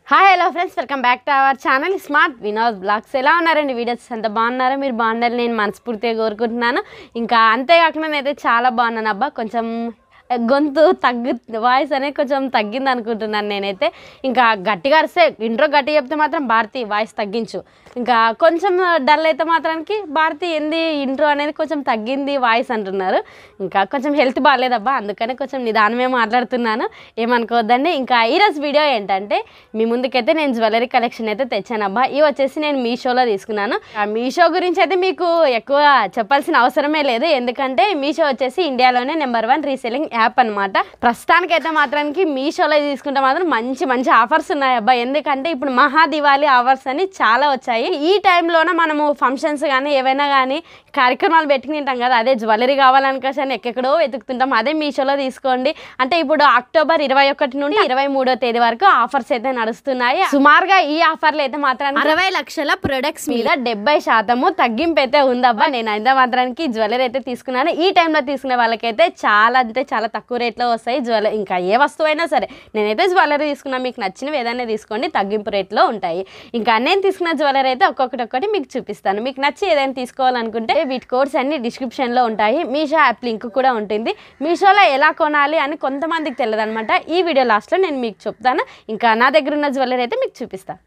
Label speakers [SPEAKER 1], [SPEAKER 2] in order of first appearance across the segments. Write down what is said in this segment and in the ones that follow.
[SPEAKER 1] Hi hello friends welcome back to our channel smart Vinod vlogs ఎలా ఉన్నారండి videos అంత బాగున్నారా మీరు బాగుండాలి నేను మనస్ఫూర్తిగా కోరుకుంటున్నాను ఇంకా అంతేకాకుండా నేనైతే చాలా బాగున్నాను అబ్బా కొంచెం గొంతు తగ్గు వాయిస్ అనేది కొంచెం తగ్గింది అనుకుంటున్నాను నేనైతే ఇంకా గట్టిగా అరిస్తే ఇంట్రో గట్టిగా చెప్తే మాత్రం భారతి వాయిస్ తగ్గించు ఇంకా కొంచెం డల్ అయితే మాత్రానికి భారతి ఏంది ఇంట్రో అనేది కొంచెం తగ్గింది వాయిస్ అంటున్నారు ఇంకా కొంచెం హెల్త్ బాగాలేదబ్బా అందుకనే కొంచెం నిదానమే మాట్లాడుతున్నాను ఏమనుకోవద్దండి ఇంకా ఈరోజు వీడియో ఏంటంటే మీ ముందుకైతే నేను జ్యువెలరీ కలెక్షన్ అయితే తెచ్చానబ్బా ఇవి వచ్చేసి నేను మీషోలో తీసుకున్నాను ఆ మీషో గురించి అయితే మీకు ఎక్కువ చెప్పాల్సిన అవసరమే లేదు ఎందుకంటే మీషో వచ్చేసి ఇండియాలోనే నెంబర్ వన్ రీసెలింగ్ యాప్ అనమాట ప్రస్తుతానికైతే మాత్రానికి మీషోలో తీసుకుంటే మాత్రం మంచి మంచి ఆఫర్స్ ఉన్నాయి అబ్బా ఎందుకంటే ఇప్పుడు మహా దివాళీ ఆఫర్స్ అని చాలా వచ్చాయి ఈ టైంలోనే మనము ఫంక్షన్స్ కానీ ఏవైనా కానీ కార్యక్రమాలు పెట్టుకుంటాం కదా అదే జ్యువెలరీ కావాలనుకోసం ఎక్కడెక్కడో వెతుకుతుంటాం అదే మీషోలో తీసుకోండి అంటే ఇప్పుడు అక్టోబర్ ఇరవై ఒకటి నుండి ఇరవై మూడో తేదీ వరకు ఆఫర్స్ అయితే నడుస్తున్నాయి సుమారుగా ఈ ఆఫర్లు అయితే మాత్రం అరవై లక్షల ప్రొడక్ట్స్ మీద డెబ్బై శాతము తగ్గింపు అయితే ఉందబ్బా నేను అయితే మాత్రానికి జ్యువెలరీ అయితే తీసుకున్నాను ఈ టైంలో తీసుకునే వాళ్ళకైతే చాలా అంటే చాలా తక్కువ రేట్లో వస్తాయి జ్యువెలరీ ఇంకా ఏ వస్తువు అయినా సరే నేనైతే జ్యువెలరీ తీసుకున్నా మీకు నచ్చినవి ఏదైనా తీసుకోండి తగ్గింపు రేట్లో ఉంటాయి ఇంకా నేను తీసుకున్న జ్యువెలరీ అయితే ఒక్కొక్కటి ఒక్కటి మీకు చూపిస్తాను మీకు నచ్చి ఏదైనా తీసుకోవాలనుకుంటే వీటి కోడ్స్ అన్ని డిస్క్రిప్షన్లో ఉంటాయి మీషో యాప్ లింక్ కూడా ఉంటుంది మీషోలో ఎలా కొనాలి అని కొంతమందికి తెలియదు అనమాట ఈ వీడియో లాస్ట్లో నేను మీకు చెప్తాను ఇంకా నా దగ్గర ఉన్న జ్యువెలరీ అయితే మీకు చూపిస్తాను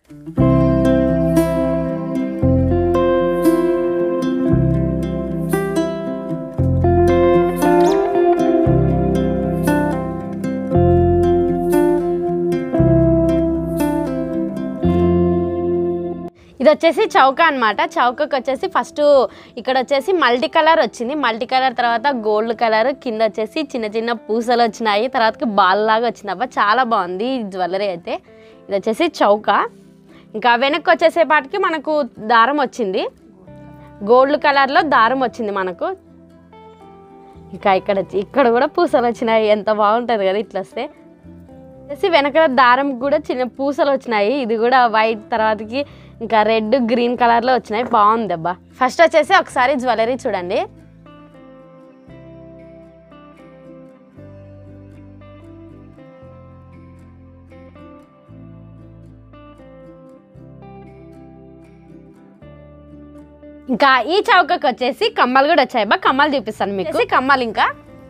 [SPEAKER 1] ఇది వచ్చేసి చౌక అనమాట చౌకకి వచ్చేసి ఫస్ట్ ఇక్కడ వచ్చేసి మల్టీ కలర్ వచ్చింది మల్టీ కలర్ తర్వాత గోల్డ్ కలర్ కింద వచ్చేసి చిన్న చిన్న పూసలు వచ్చినాయి తర్వాతకి బాల్ లాగా వచ్చింది అబ్బా చాలా బాగుంది ఈ జ్యువెలరీ అయితే ఇది వచ్చేసి చౌక ఇంకా వెనక్కి వచ్చేసేపాటికి మనకు దారం వచ్చింది గోల్డ్ కలర్లో దారం వచ్చింది మనకు ఇంకా ఇక్కడ ఇక్కడ కూడా పూసలు వచ్చినాయి ఎంత బాగుంటుంది కదా ఇట్లా వస్తే వచ్చేసి వెనక దారం కూడా చిన్న పూసలు వచ్చినాయి ఇది కూడా వైట్ తర్వాతకి ఇంకా రెడ్ గ్రీన్ కలర్లో వచ్చినాయి బాగుంది అబ్బా ఫస్ట్ వచ్చేసి ఒకసారి జ్యువెలరీ చూడండి ఇంకా ఈ చౌకకి వచ్చేసి కమ్మలు కూడా వచ్చాయి బా కమ్మలు చూపిస్తాను మీకు కమ్మలు ఇంకా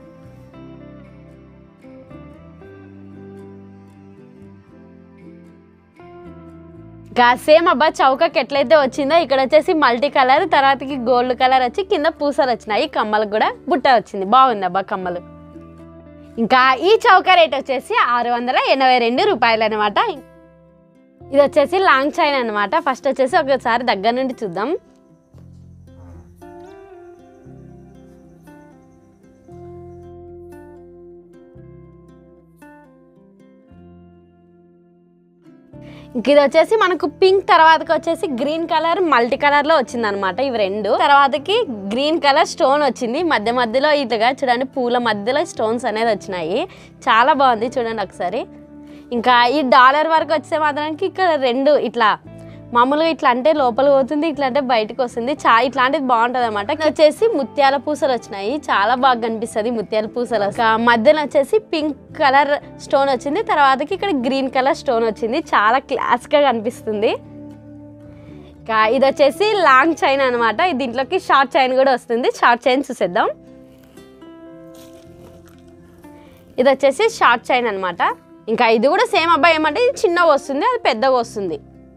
[SPEAKER 1] ఇంకా సేమ్ అబ్బా చౌకకి ఎట్లయితే వచ్చిందో ఇక్కడ వచ్చేసి మల్టీ కలర్ తర్వాతకి గోల్డ్ కలర్ వచ్చి కింద పూసలు వచ్చినాయి కమ్మలకు కూడా బుట్ట వచ్చింది బాగుంది అబ్బా కమ్మలు ఇంకా ఈ చౌక రేట్ వచ్చేసి ఆరు వందల ఎనభై రెండు రూపాయలు అనమాట ఇది వచ్చేసి లాంగ్ చైన్ అనమాట ఫస్ట్ వచ్చేసి ఒకసారి దగ్గర నుండి చూద్దాం ఇంక ఇది వచ్చేసి మనకు పింక్ తర్వాతకి వచ్చేసి గ్రీన్ కలర్ మల్టీ కలర్ లో వచ్చింది అనమాట ఇవి రెండు తర్వాతకి గ్రీన్ కలర్ స్టోన్ వచ్చింది మధ్య మధ్యలో ఇటుగా చూడండి పూల మధ్యలో స్టోన్స్ అనేది వచ్చినాయి చాలా బాగుంది చూడండి ఒకసారి ఇంకా ఈ డాలర్ వరకు వచ్చే మాత్రానికి ఇక్కడ రెండు ఇట్లా మామూలుగా ఇట్లా అంటే లోపల పోతుంది ఇట్లా అంటే బయటకు వస్తుంది చా ఇట్లాంటిది బాగుంటుంది అనమాట వచ్చేసి ముత్యాల పూసలు వచ్చినాయి చాలా బాగా కనిపిస్తుంది ముత్యాల పూసలు ఇంకా మధ్యలో వచ్చేసి పింక్ కలర్ స్టోన్ వచ్చింది తర్వాతకి ఇక్కడ గ్రీన్ కలర్ స్టోన్ వచ్చింది చాలా క్లాస్గా కనిపిస్తుంది ఇంకా ఇది వచ్చేసి లాంగ్ చైన్ అనమాట దీంట్లోకి షార్ట్ చైన్ కూడా వస్తుంది షార్ట్ చైన్ చూసేద్దాం ఇది వచ్చేసి షార్ట్ చైన్ అనమాట ఇంకా ఇది కూడా సేమ్ అబ్బాయి ఏమంటే ఇది చిన్నగా వస్తుంది అది పెద్దగా వస్తుంది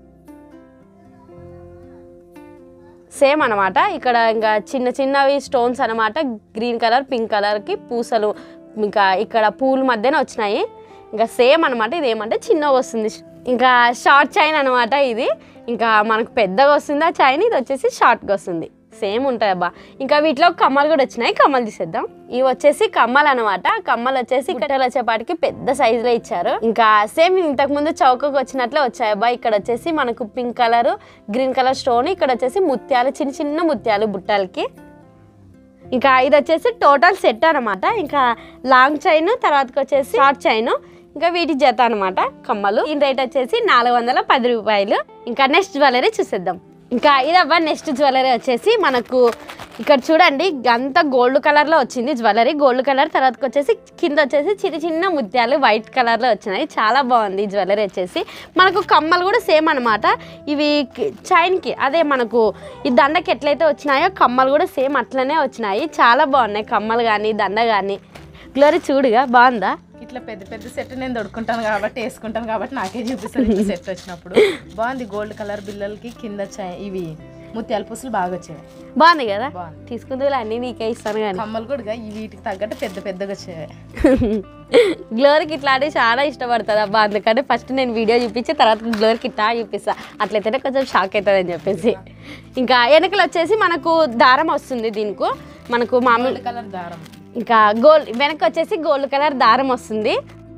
[SPEAKER 1] సేమ్ అనమాట ఇక్కడ ఇంకా చిన్న చిన్నవి స్టోన్స్ అనమాట గ్రీన్ కలర్ పింక్ కలర్కి పూసలు ఇంకా ఇక్కడ పూల మధ్యన వచ్చినాయి ఇంకా సేమ్ అనమాట ఇది ఏమంటే చిన్నగా వస్తుంది ఇంకా షార్ట్ చైన్ అనమాట ఇది ఇంకా మనకు పెద్దగా వస్తుంది ఆ చైన్ ఇది వచ్చేసి షార్ట్గా వస్తుంది సేమ్ ఉంటాయి అబ్బా ఇంకా వీటిలో కమ్మలు కూడా వచ్చినాయి కమ్మలు తీసేద్దాం ఇవి వచ్చేసి కమ్మలు అనమాట కమ్మలు వచ్చేసి ఇక్కడ వచ్చేపాటికి పెద్ద సైజులో ఇచ్చారు ఇంకా సేమ్ ఇంతకు ముందు చౌకకు వచ్చినట్లే వచ్చాయి అబ్బా ఇక్కడ వచ్చేసి మనకు pink colour green colour stone ఇక్కడ వచ్చేసి ముత్యాలు చిన్న చిన్న ముత్యాలు బుట్టలకి ఇంకా ఇది వచ్చేసి టోటల్ సెట్ అనమాట ఇంకా లాంగ్ చైన్ తర్వాతకి వచ్చేసి షార్ట్ చైన్ ఇంకా వీటి జత అనమాట కమ్మలు ఈ రేట్ వచ్చేసి నాలుగు వందల పది రూపాయలు ఇంకా నెక్స్ట్ జ్యువెలరీ చూసేద్దాం ఇంకా ఇదవ్వ నెక్స్ట్ జ్యువెలరీ వచ్చేసి మనకు ఇక్కడ చూడండి అంతా గోల్డ్ కలర్లో వచ్చింది జ్యువెలరీ గోల్డ్ కలర్ తర్వాతకి వచ్చేసి కింద వచ్చేసి చిన్న చిన్న ముత్యాలు వైట్ కలర్లో వచ్చినాయి చాలా బాగుంది ఈ జ్యువెలరీ వచ్చేసి మనకు కమ్మలు కూడా సేమ్ అనమాట ఇవి కి- చైన్కి అదే మనకు ఈ దండకి ఎట్లయితే వచ్చినాయో కమ్మలు కూడా సేమ్ అట్లనే వచ్చినాయి చాలా బాగున్నాయి కమ్మలు కానీ దండ కానీ గ్లోరీ చూడుగా బాగుందా
[SPEAKER 2] ఇట్లా పెద్ద పెద్ద సెట్ నేను దొడుకుంటాను కాబట్టి వేసుకుంటాను కాబట్టి నాకే చూపిస్తుంది ఇట్లా సెట్ వచ్చినప్పుడు బాగుంది గోల్డ్ కలర్ బిల్లలకి కింద చై- ఇవి ముత్యాల పూసలు బాగా వచ్చాయి
[SPEAKER 1] బాగుంది కదా
[SPEAKER 2] బాగుంది
[SPEAKER 1] తీసుకుంది అన్నీ నీకే ఇస్తాను కానీ
[SPEAKER 2] కమ్మలు కూడా ఈ వీటికి తగ్గట్టు పెద్ద పెద్దగా వచ్చాయి
[SPEAKER 1] గ్లోరీకి ఇట్లాంటివి చాలా ఇష్టపడుతుంది అబ్బా అందుకని ఫస్ట్ నేను వీడియో చూపించి తర్వాత గ్లోరీకి ఇట్లా చూపిస్తా అట్లయితేనే కొంచెం షాక్ అవుతుంది అని చెప్పేసి ఇంకా వెనకలు వచ్చేసి మనకు దారం వస్తుంది దీనికి మనకు మామూలు
[SPEAKER 2] గోల్డ్ కలర్ దారం
[SPEAKER 1] ఇంకా గోల్డ్ వెనక వచ్చేసి గోల్డ్ కలర్ దారం వస్తుంది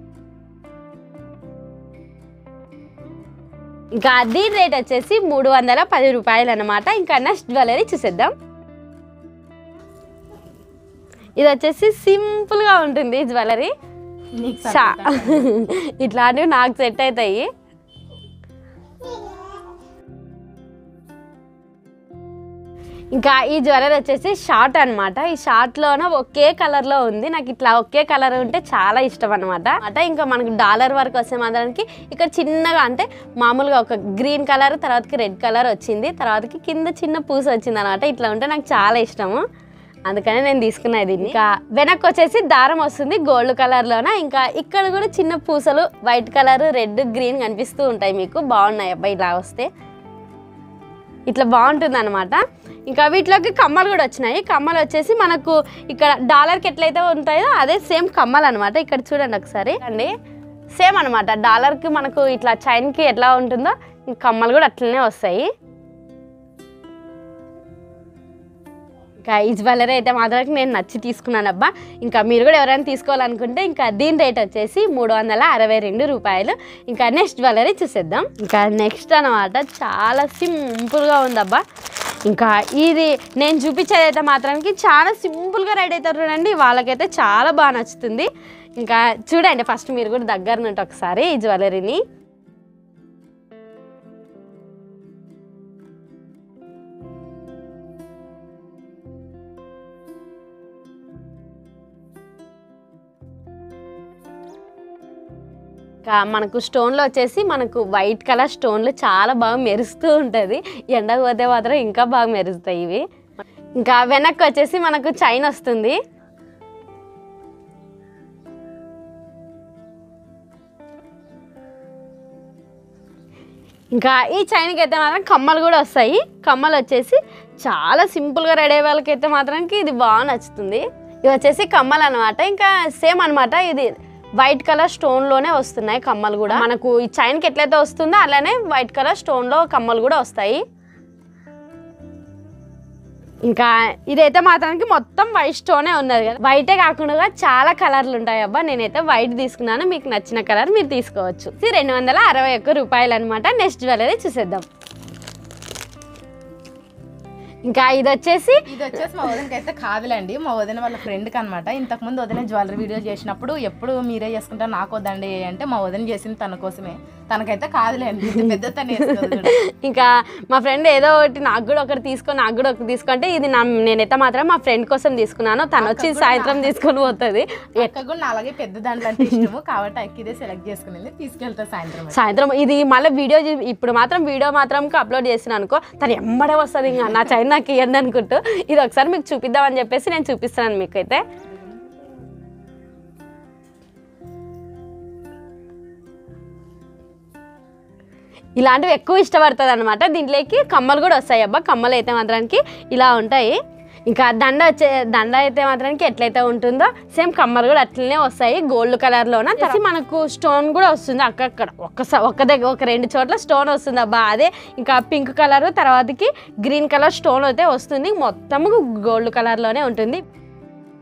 [SPEAKER 1] ఇంకా దీని రేట్ వచ్చేసి మూడు వందల పది రూపాయలు అనమాట ఇంకా నెక్స్ట్ జ్యువెలరీ చూసేద్దాం ఇది వచ్చేసి సింపుల్గా ఉంటుంది జ్యువెలరీ
[SPEAKER 2] నీకు
[SPEAKER 1] చా
[SPEAKER 2] సరిపోతా.
[SPEAKER 1] ఇట్లాంటివి నాకు సెట్ అవుతాయి ఇంకా ఈ జ్యువెలరీ వచ్చేసి షార్ట్ అనమాట ఈ షార్ట్లోన ఒకే కలర్లో ఉంది నాకు ఇట్లా ఒకే కలర్ ఉంటే చాలా ఇష్టం అనమాట అంటే ఇంకా మనకు డాలర్ వరకు వస్తే మాత్రానికి ఇక్కడ చిన్నగా అంటే మామూలుగా ఒక గ్రీన్ కలర్ తర్వాతకి రెడ్ కలర్ వచ్చింది తర్వాతకి కింద చిన్న పూస వచ్చింది అనమాట ఇట్లా ఉంటే నాకు చాలా ఇష్టము అందుకనే నేను తీసుకున్నది దీన్ని ఇంకా వెనక్కి వచ్చేసి దారం వస్తుంది గోల్డ్ కలర్లోన ఇంకా ఇక్కడ కూడా చిన్న పూసలు వైట్ కలర్ రెడ్ గ్రీన్ కనిపిస్తూ ఉంటాయి మీకు బాగున్నాయి అబ్బాయి ఇలా వస్తే ఇట్లా బాగుంటుంది అనమాట ఇంకా వీటిలోకి కమ్మలు కూడా వచ్చినాయి కమ్మలు వచ్చేసి మనకు ఇక్కడ డాలర్కి ఎట్లయితే ఉంటాయో అదే సేమ్ కమ్మలు అనమాట ఇక్కడ చూడండి ఒకసారి అండి సేమ్ అనమాట డాలర్కి మనకు ఇట్లా చైన్కి ఎట్లా ఉంటుందో ఈ కమ్మలు కూడా అట్లనే వస్తాయి ఇంకా ఈ జ్యువెలరీ అయితే మాత్రం నేను నచ్చి తీసుకున్నాను అబ్బా ఇంకా మీరు కూడా ఎవరైనా తీసుకోవాలనుకుంటే ఇంకా దీని రేట్ వచ్చేసి మూడు వందల అరవై రెండు రూపాయలు ఇంకా నెక్స్ట్ జ్యువెలరీ చూసేద్దాం ఇంకా నెక్స్ట్ అనమాట చాలా సింపుల్గా ఉందబ్బా ఇంకా ఇది నేను చూపించేది అయితే మాత్రానికి చాలా సింపుల్గా రెడీ అవుతారు చూడండి వాళ్ళకైతే చాలా బాగా నచ్చుతుంది ఇంకా చూడండి ఫస్ట్ మీరు కూడా దగ్గర నుండి ఒకసారి ఈ జ్యువెలరీని ఇంకా మనకు స్టోన్లో వచ్చేసి మనకు వైట్ కలర్ స్టోన్లు చాలా బాగా మెరుస్తూ ఉంటుంది ఎండకు పోతే మాత్రం ఇంకా బాగా మెరుస్తాయి ఇవి ఇంకా వెనక్కి వచ్చేసి మనకు చైన్ వస్తుంది ఇంకా ఈ చైన్కి అయితే మాత్రం కమ్మలు కూడా వస్తాయి కమ్మలు వచ్చేసి చాలా సింపుల్గా రెడీ అయ్యే వాళ్ళకైతే మాత్రానికి ఇది బాగా నచ్చుతుంది ఇవి వచ్చేసి కమ్మలు అనమాట ఇంకా సేమ్ అనమాట ఇది వైట్ కలర్ స్టోన్లోనే వస్తున్నాయి కమ్మలు కూడా మనకు ఈ చైన్కి ఎట్లయితే వస్తుందో అలానే వైట్ కలర్ స్టోన్లో కమ్మలు కూడా వస్తాయి ఇంకా ఇదైతే మాత్రానికి మొత్తం వైట్ స్టోనే ఉన్నది కదా వైటే కాకుండా చాలా కలర్లు ఉంటాయి అబ్బా నేనైతే వైట్ తీసుకున్నాను మీకు నచ్చిన కలర్ మీరు తీసుకోవచ్చు ఇది రెండు వందల అరవై ఒక్క రూపాయలు అనమాట నెక్స్ట్ జ్యువెలరీ చూసేద్దాం ఇంకా ఇది వచ్చేసి
[SPEAKER 2] ఇది వచ్చేసి మా వదినకి అయితే కాదులేండి మా వదిన వాళ్ళ ఫ్రెండ్కి అనమాట ఇంతకు ముందు వదిన జ్యువెలరీ వీడియో చేసినప్పుడు ఎప్పుడు మీరే చేసుకుంటారు నాకు వద్దండి అంటే మా వదిన చేసింది తన కోసమే తనకైతే కాదులేండి ఇంత పెద్ద తను వేస్తుంది చూడు.
[SPEAKER 1] ఇంకా మా ఫ్రెండ్ ఏదో ఒకటి నాకు కూడా ఒకటి తీసుకో నాకు కూడా ఒకటి తీసుకుంటే ఇది నా నేనైతే మాత్రం మా ఫ్రెండ్ కోసం తీసుకున్నాను తను వచ్చి సాయంత్రం తీసుకొని పోతుంది
[SPEAKER 2] అక్క కూడా నా అలాగే పెద్ద దాంట్లో అంటే ఇష్టము కాబట్టి అక్క ఇదే సెలెక్ట్ చేసుకునేది తీసుకెళ్తా సాయంత్రం
[SPEAKER 1] సాయంత్రం ఇది మళ్ళీ వీడియో చూ- ఇప్పుడు మాత్రం వీడియో మాత్రం అప్లోడ్ చేసిన అనుకో తను ఎమ్మడే వస్తుంది ఇంకా నా చైన్ నాకు ఇవ్వండి అనుకుంటూ ఇది ఒకసారి మీకు చూపిద్దామని చెప్పేసి నేను చూపిస్తున్నాను మీకు అయితే ఇలాంటివి ఎక్కువ ఇష్టపడుతుంది అనమాట దీంట్లోకి కమ్మలు కూడా వస్తాయి అబ్బా కమ్మలు అయితే మాత్రానికి ఇలా ఉంటాయి ఇంకా దండ వచ్చే దండ అయితే మాత్రానికి ఎట్లయితే ఉంటుందో సేమ్ కమ్మలు కూడా అట్లనే వస్తాయి గోల్డ్ కలర్లోన తెలిసి మనకు స్టోన్ కూడా వస్తుంది అక్కడక్కడ ఒక్కసారి ఒక దగ్గర ఒక రెండు చోట్ల స్టోన్ వస్తుంది అబ్బా అదే ఇంకా పింక్ కలర్ తర్వాతకి గ్రీన్ కలర్ స్టోన్ అయితే వస్తుంది మొత్తము గోల్డ్ కలర్లోనే ఉంటుంది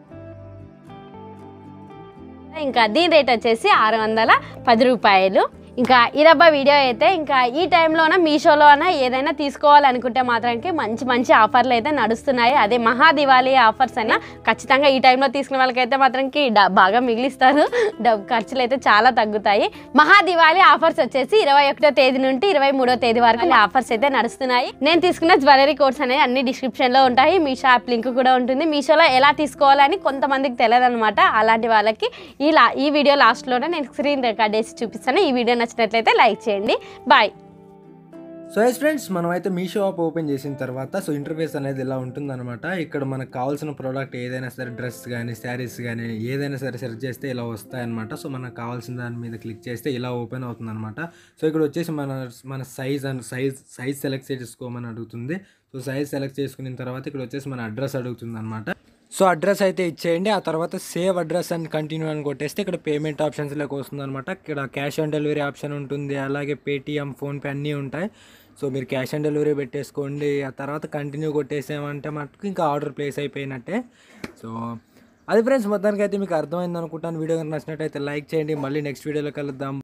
[SPEAKER 1] ఇంకా దీని రేట్ వచ్చేసి ఆరు వందల పది రూపాయలు ఇంకా ఇదబ్బా వీడియో అయితే ఇంకా ఈ టైంలోన మీషోలోన ఏదైనా తీసుకోవాలనుకుంటే మాత్రానికి మంచి మంచి ఆఫర్లు అయితే నడుస్తున్నాయి అదే మహా దివాళీ ఆఫర్స్ అయినా ఖచ్చితంగా ఈ టైంలో తీసుకున్న వాళ్ళకైతే మాత్రానికి డ- బాగా మిగిలిస్తారు డబ్బు ఖర్చులు అయితే చాలా తగ్గుతాయి మహా దివాళీ ఆఫర్స్ వచ్చేసి ఇరవై ఒకటో తేదీ నుండి ఇరవై మూడో తేదీ వరకు ఆఫర్స్ అయితే నడుస్తున్నాయి నేను తీసుకున్న జ్యువెలరీ కోడ్స్ అనేవి అన్ని డిస్క్రిప్షన్లో ఉంటాయి మీ షాప్ లింక్ కూడా ఉంటుంది మీషోలో ఎలా తీసుకోవాలని కొంతమందికి తెలియదు అనమాట అలాంటి వాళ్ళకి ఈ లా ఈ వీడియో లాస్ట్లోనే నేను స్క్రీన్ రికార్డ్ చేసి చూపిస్తాను ఈ వీడియో నచ్చినట్లయితే లైక్ చేయండి బాయ్
[SPEAKER 3] సో ఎస్ ఫ్రెండ్స్ మనం అయితే మీషో యాప్ ఓపెన్ చేసిన తర్వాత సో ఇంటర్ఫేస్ అనేది ఇలా ఉంటుందన్నమాట ఇక్కడ మనకు కావాల్సిన ప్రోడక్ట్ ఏదైనా సరే డ్రెస్ కానీ శారీస్ కానీ ఏదైనా సరే సెర్చ్ చేస్తే ఇలా వస్తాయన్నమాట సో మనకు కావాల్సిన దాని మీద క్లిక్ చేస్తే ఇలా ఓపెన్ అవుతుందన్నమాట సో ఇక్కడ వచ్చేసి మన మన size and size size select చేసుకోమని అడుగుతుంది సో సైజ్ సెలెక్ట్ చేసుకున్న తర్వాత ఇక్కడ వచ్చేసి మన అడ్రస్ అడుగుతుంది అనమాట సో అడ్రస్ అయితే ఇచ్చేయండి ఆ తర్వాత సేవ్ అడ్రస్ అండ్ కంటిన్యూ అని కొట్టేస్తే ఇక్కడ పేమెంట్ ఆప్షన్స్లోకి వస్తుంది అనమాట ఇక్కడ క్యాష్ ఆన్ డెలివరీ ఆప్షన్ ఉంటుంది అలాగే పేటిఎం ఫోన్పే అన్నీ ఉంటాయి సో మీరు క్యాష్ ఆన్ డెలివరీ పెట్టేసుకోండి ఆ తర్వాత కంటిన్యూ కొట్టేసామంటే మటుకు ఇంకా ఆర్డర్ ప్లేస్ అయిపోయినట్టే సో అది ఫ్రెండ్స్ మొత్తానికి అయితే మీకు అర్థమైంది అనుకుంటాను వీడియో కనుక నచ్చినట్టయితే లైక్ చేయండి మళ్ళీ నెక్స్ట్ వీడియోలో కలుద్దాం